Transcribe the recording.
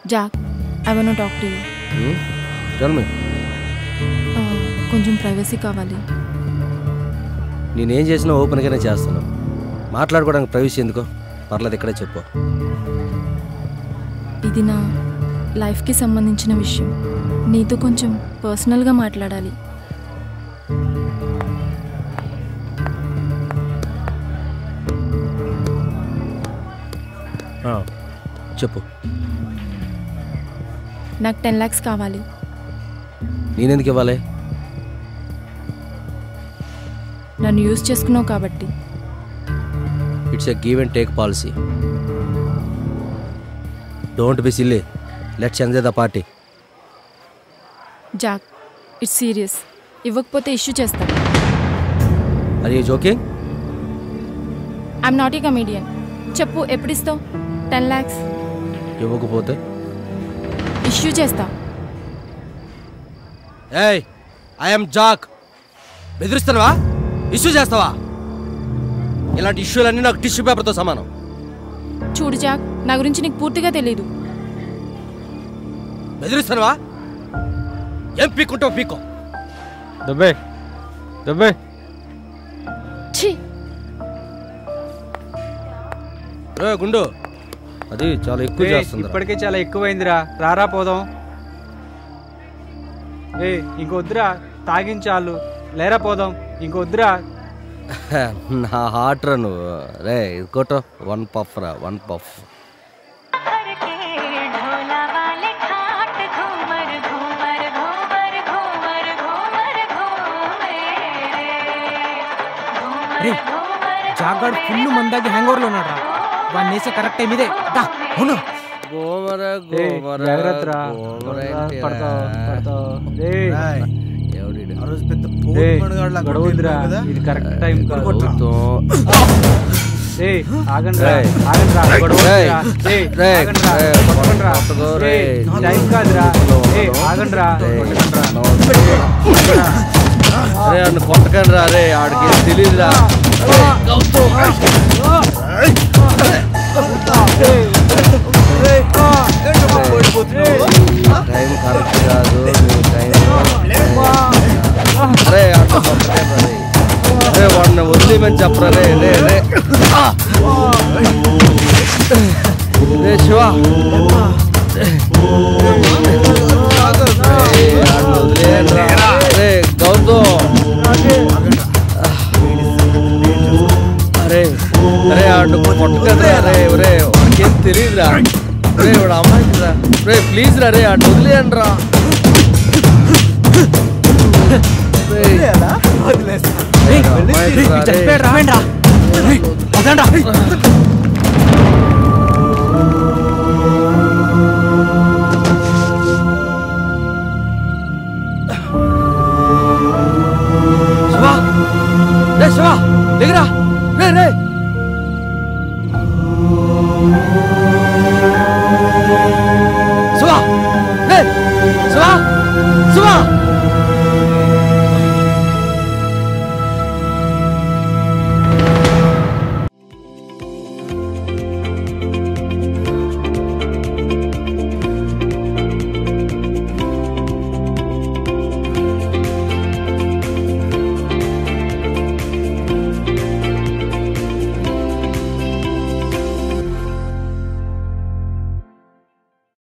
Jack I want talk to you tell me కొంచెం privacy కావాలి నేనేం చేసినా ఓపెన్గానే చేస్తాను మాట్లాడుకోవడానికి ప్రైవసీ ఎందుకో పర్లేదు ఇక్కడే చెప్పు ఇది నా లైఫ్కి సంబంధించిన విషయం నీతో కొంచెం పర్సనల్గా మాట్లాడాలి చెప్పు నాకు టెన్ ల్యాక్స్ కావాలి నేనెందుకు ఇవ్వాలి నన్ను యూజ్ చేసుకున్నావు కాబట్టి it's a give and take policy don't be silly let's enjoy the party Jack it's serious ఇవ్వకపోతే ఇష్యూ చేస్తా అది joking I'm not a comedian చెప్పు ఎప్పుడు ఇస్తావు టెన్ ల్యాక్స్ ఇవ్వకపోతే ఇష్యూ చేస్తా ఏయ్ ఐఎమ్ జాక్ బెదిరిస్తావా ఇష్యూ చేస్తావా ఇలాంటి ఇష్యూలన్నీ నాకు టిష్యూ పేపర్తో సమానం చూడు జాక్ నా గురించి నీకు పూర్తిగా తెలీదు బెదిరిస్తావా ఏం పీక్కుంటావు పీక్కో దబ్బే దబ్బే ఛీ రే గుండు అది చాలా ఎక్కువ ఏయ్, చేస్తుంది ఇప్పటికే చాలా ఎక్కువైందిరా రారా పోదాం ఏ ఇంకొద్దురా తాగించాలు లేరా పోదాం ఇంకొద్దురా నా హార్ట్ రా నువ్వు రే ఇది కొట్టు వన్ పఫ్ రా వన్ పఫ్ ढोला वाले ठाट घूमर घूमर घूमर घूमर घूमर घूमे రే జాగాడు ఫుల్ మందాగి హ్యాంగ్ ఓవర్లో ఉన్నాడు రా వాడిని వేసే కరెక్ట్ టైం ఇదే దా అవును గోమర ఏయ్, గోమర జాగ్రత్తరా. గోమర పడతావు, పడతావు. ఏయ్, ఎవడీడు? ఆ రోజు పెద్ద ఏయ్, పోటుగాడులా గొడవద్దురా. కొట్టేశాడు కదా? ఇది కరెక్ట్ టైం కాదు గౌతమ్. ఏయ్, ఆగండ్రా, రేయ్. ఆగండ్రా, గొడవద్దురా. రేయ్. ఏయ్, రేయ్, ఆగండ్రా, రేయ్, కొట్టకండ్రా. కొట్టకు, ఏయ్, రేయ్. టైం కాదురా ఏయ్, ఆగండ్రా, కొట్టకండ్రా. అరే అన్న కొట్టకండి రా రే ఆడికి ఏం తెలియదురా టైం కరెక్ట్ కాదు మీ టైం అరే అట్లా కొట్టకండి రా రే. అరే వాడిని వదిలేమని చెప్పరా రే రే రే రే శివ రేయ్, వాడిని వదిలేయండిరా. రే గౌతమ్ అరే అరే ఆడు కొట్టకరా రే ఒరే వాడికేం తెలియదురా రే వాడు అమ్మాయికి రా రే ప్లీజ్ రా రే ఆడు వదిలేయండి రా శివా రే శివా దిగరా రే రే శివా రే శివా శివా